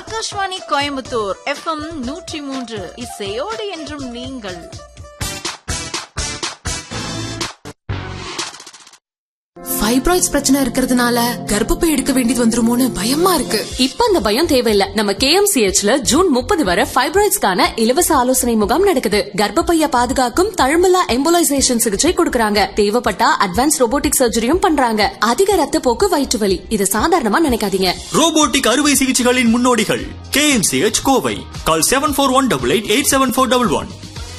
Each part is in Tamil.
ஆகாஷ்வாணி கோயம்புத்தூர் எஃப்எம் நூற்றி மூன்று இசையோடு என்றும் நீங்கள் ஃபைப்ராய்ட்ஸ் பிரச்சனை இருக்கிறதுனால கர்ப்பப்பை எடுக்க வேண்டியது வந்துருமோன்னு பயமா இருக்கு இப்ப அந்த பயம் தேவையில்ல நம்ம கேஎம்சிஹெச்ல ஜூன் முப்பது வரை ஃபைப்ராய்ட்ஸ்க்கான இலவச ஆலோசனை முகாம் நடக்குது கர்ப்பப்பைய பாதுகாக்கும் தழுமலா எம்போலைசேஷன் சிகிச்சை கொடுக்கறாங்க தேவைப்பட்டா அட்வான்ஸ் ரோபோட்டிக் சர்ஜரியும் பண்றாங்க அதிக ரத்த போக்கு வயிற்று வலி இது சாதாரணமா நினைக்காதீங்க ரோபோட்டிக் அறுவை சிகிச்சைகளின் முன்னோடிகள் KMCH Kovai call seven four one double eight eight seven four double one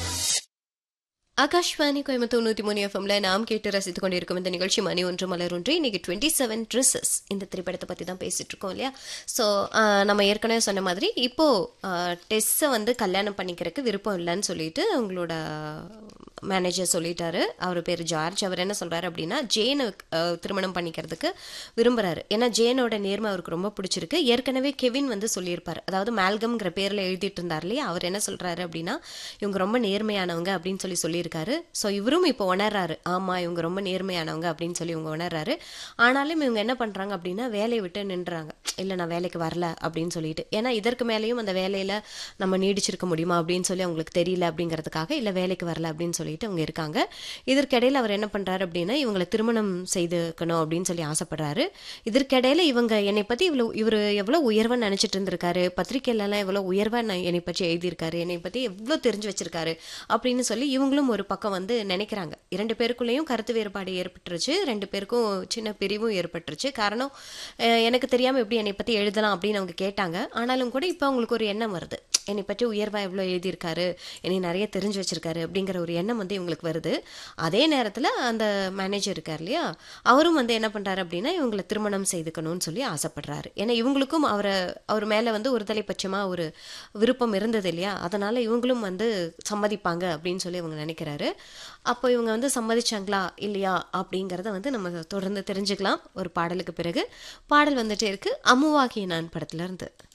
Akashvani Coimbatore நூத்தி மூணு எஃப்எம்ல நாம் கேட்டு ரசித்துக் கொண்டிருக்கும் இந்த நிகழ்ச்சி மணி ஒன்று மலர் ஒன்று இன்னைக்கு டுவெண்ட்டி செவன் ட்ரெஸ்ஸஸ் இந்த திரைப்படத்தை பத்தி தான் பேசிட்டு இருக்கோம் இல்லையா ஸோ நம்ம ஏற்கனவே சொன்ன மாதிரி இப்போ டெஸ்ஸை வந்து கல்யாணம் பண்ணிக்கிறதுக்கு விருப்பம் இல்லைன்னு சொல்லிட்டு அவங்களோட மேனேஜர் சொல்லிட்டாரு அவர் பேர் ஜார்ஜ் அவர் என்ன சொல்றாரு அப்படின்னா ஜேனை அஹ், திருமணம் பண்ணிக்கிறதுக்கு விரும்புறாரு ஏன்னா ஜேனோட நேர்மை அவருக்கு ரொம்ப பிடிச்சிருக்கு ஏற்கனவே கெவின் வந்து சொல்லியிருப்பார் அதாவது மேல்கம்ங்கிற பேர்ல எழுதிட்டு இருந்தார் இல்லையா அவர் என்ன சொல்றாரு அப்படின்னா இவங்க ரொம்ப நேர்மையானவங்க அப்படின்னு சொல்லி சொல்லியிருக்காரு ஸோ இவரும் இப்போ உணர்றாரு ஆமா இவங்க ரொம்ப நேர்மையானவங்க அப்படின்னு சொல்லி இவங்க உணர்றாரு ஆனாலும் இவங்க என்ன பண்றாங்க அப்படின்னா வேலையை விட்டு நின்றுறாங்க இல்லை நான் வேலைக்கு வரல அப்படின்னு சொல்லிட்டு ஏன்னா இதற்கு மேலேயும் அந்த வேலையில நம்ம நீடிச்சிருக்க முடியுமா அப்படின்னு சொல்லி அவங்களுக்கு தெரியல அப்படிங்கிறதுக்காக இல்லை வேலைக்கு வரல அப்படின்னு சொல்லிட்டு அவங்க இருக்காங்க இதற்கிடையில அவர் என்ன பண்றாரு அப்படின்னா இவங்களை திருமணம் செய்துக்கணும் அப்படின்னு சொல்லி ஆசைப்படுறாரு இதற்கிடையில இவங்க என்னை பத்தி இவ்வளவு இவர் எவ்வளவு உயர்வா நினைச்சிட்டு இருந்திருக்காரு பத்திரிக்கையிலலாம் எவ்வளவு உயர்வா நான் என்னை பற்றி எழுதியிருக்காரு என்னை பத்தி எவ்வளவு தெரிஞ்சு வச்சிருக்காரு அப்படின்னு சொல்லி இவங்களும் ஒரு பக்கம் வந்து நினைக்கிறாங்க இரண்டு பேருக்குள்ளேயும் கருத்து வேறுபாடு ஏற்பட்டுருச்சு ரெண்டு பேருக்கும் சின்ன பிரிவும் ஏற்பட்டுருச்சு காரணம் அஹ், எனக்கு தெரியாம எப்படி என்னை பத்தி எழுதலாம் அப்படின்னு அவங்க கேட்டாங்க ஆனாலும் கூட இப்போ அவங்களுக்கு ஒரு எண்ணம் வருது என்னை பற்றி உயர்வா எவ்வளோ எழுதியிருக்காரு என்னை நிறைய தெரிஞ்சு வச்சிருக்காரு அப்படிங்கிற ஒரு எண்ணம் வந்து இவங்களுக்கு வருது அதே நேரத்தில் அந்த மேனேஜர் இருக்கார் இல்லையா அவரும் வந்து என்ன பண்றாரு அப்படின்னா இவங்களை திருமணம் செய்துக்கணும்னு சொல்லி ஆசைப்படுறாரு ஏன்னா இவங்களுக்கும் அவரை அவர் மேலே வந்து ஒரு தலைப்பட்சமா ஒரு விருப்பம் இருந்தது இல்லையா அதனால இவங்களும் வந்து சம்மதிப்பாங்க அப்படின்னு சொல்லி இவங்க நினைக்கிறாரு அப்போ இவங்க வந்து சம்மதிச்சாங்களா இல்லையா அப்படிங்கிறத வந்து நம்ம தொடர்ந்து தெரிஞ்சுக்கலாம் ஒரு பாடலுக்கு பிறகு பாடல் வந்துட்டே இருக்கு அம்முவாகிய நான் படத்துல இருந்து